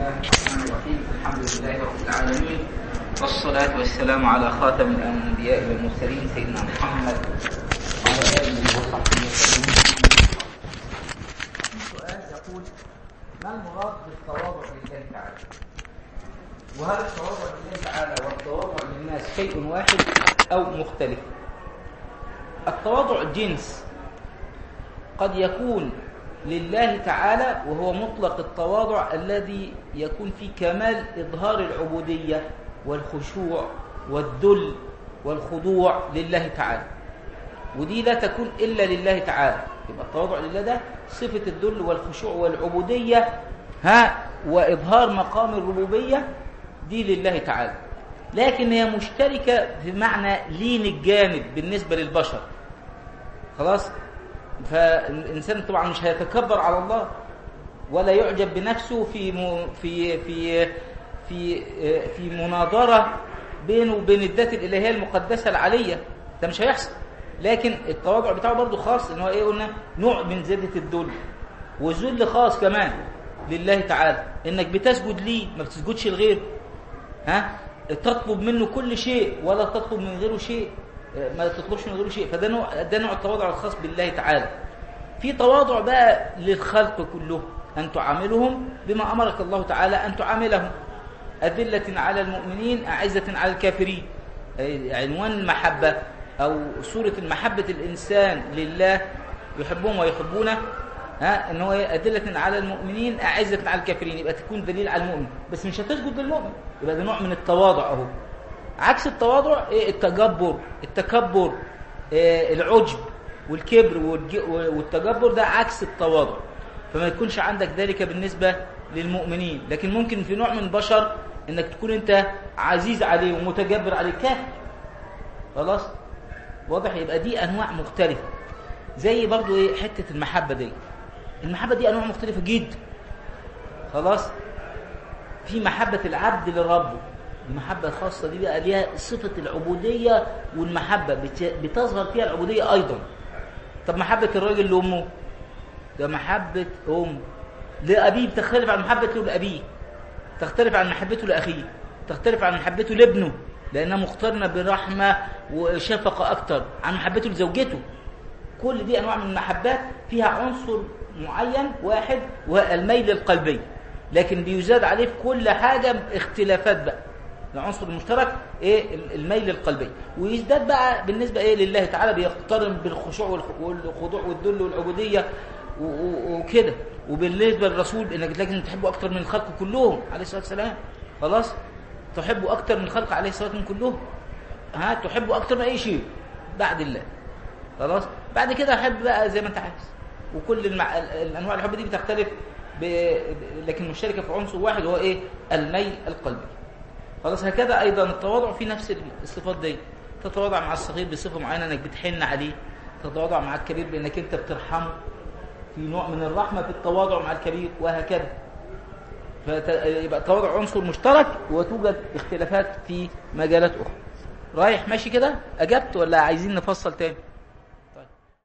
الله الرحمن الرحيم الحمد لله رب العالمين والصلاة والسلام على خاتم الأنبياء والمرسلين سيدنا محمد وعلى آله وصحبه وسلم سؤال يقول ما المراد بالتواضع لله تعالى وهل التواضع لله تعالى والتواضع للناس شيء واحد أو مختلف التواضع جنس قد يكون لله تعالى وهو مطلق التواضع الذي يكون في كمال إظهار العبودية والخشوع والذل والخضوع لله تعالى ودي لا تكون إلا لله تعالى يبقى التواضع لله ده صفة الذل والخشوع والعبودية ها وإظهار مقام الربوبية دي لله تعالى لكن هي مشتركة في معنى لين الجانب بالنسبة للبشر خلاص فالإنسان طبعا مش هيتكبر على الله ولا يعجب بنفسه في م... في في في في مناظرة بينه وبين الذات الإلهية المقدسة العلية ده مش هيحصل لكن التواضع بتاعه برضه خاص ان هو ايه قلنا نوع من زيادة الذل والذل خاص كمان لله تعالى انك بتسجد ليه ما بتسجدش لغيره ها تطلب منه كل شيء ولا تطلب من غيره شيء ما تطلبش من غيره شيء فده نوع ده نوع التواضع الخاص بالله تعالى في تواضع بقى للخلق كله أن تعاملهم بما أمرك الله تعالى أن تعاملهم أذلة على المؤمنين أعزة على الكافرين عنوان المحبة أو صورة المحبة الإنسان لله يحبهم ويحبونه ها ان هو أدلة على المؤمنين أعزة على الكافرين يبقى تكون دليل على المؤمن بس مش هتسجد للمؤمن يبقى ده نوع من التواضع أهو عكس التواضع ايه التجبر التكبر إيه العجب والكبر والتجبر ده عكس التواضع فما يكونش عندك ذلك بالنسبة للمؤمنين لكن ممكن في نوع من البشر انك تكون انت عزيز عليه ومتجبر عليه كافر خلاص واضح يبقى دي انواع مختلفة زي برضو ايه حتة المحبة دي المحبة دي انواع مختلفة جدا خلاص في محبة العبد لربه المحبة الخاصة دي بقى ليها صفة العبودية والمحبة بتظهر فيها العبودية أيضا طب محبة الراجل لأمه ده محبة أم لأبيه بتختلف عن محبته لأبيه تختلف عن محبته لأخيه تختلف عن محبته لابنه لأنها مقترنة برحمة وشفقة أكتر عن محبته لزوجته كل دي أنواع من المحبات فيها عنصر معين واحد والميل القلبي لكن بيزاد عليه في كل حاجة اختلافات بقى العنصر المشترك ايه الميل القلبي ويزداد بقى بالنسبه ايه لله تعالى بيقترن بالخشوع والخضوع والذل والعبوديه وكده وبالنسبه للرسول انك لازم تحبه اكتر من الخلق كلهم عليه الصلاه والسلام خلاص تحبه اكتر من الخلق عليه الصلاه والسلام كلهم ها تحبه اكتر من اي شيء بعد الله خلاص بعد كده حب بقى زي ما انت عايز وكل المع... الانواع الحب دي بتختلف ب... لكن مشتركه في عنصر واحد وهو ايه الميل القلبي خلاص هكذا ايضا التواضع في نفس الصفات دي تتواضع مع الصغير بصفه معينه انك بتحن عليه تتواضع مع الكبير بانك انت بترحمه في نوع من الرحمه في التواضع مع الكبير وهكذا فيبقى التواضع عنصر مشترك وتوجد اختلافات في مجالات اخرى رايح ماشي كده اجبت ولا عايزين نفصل تاني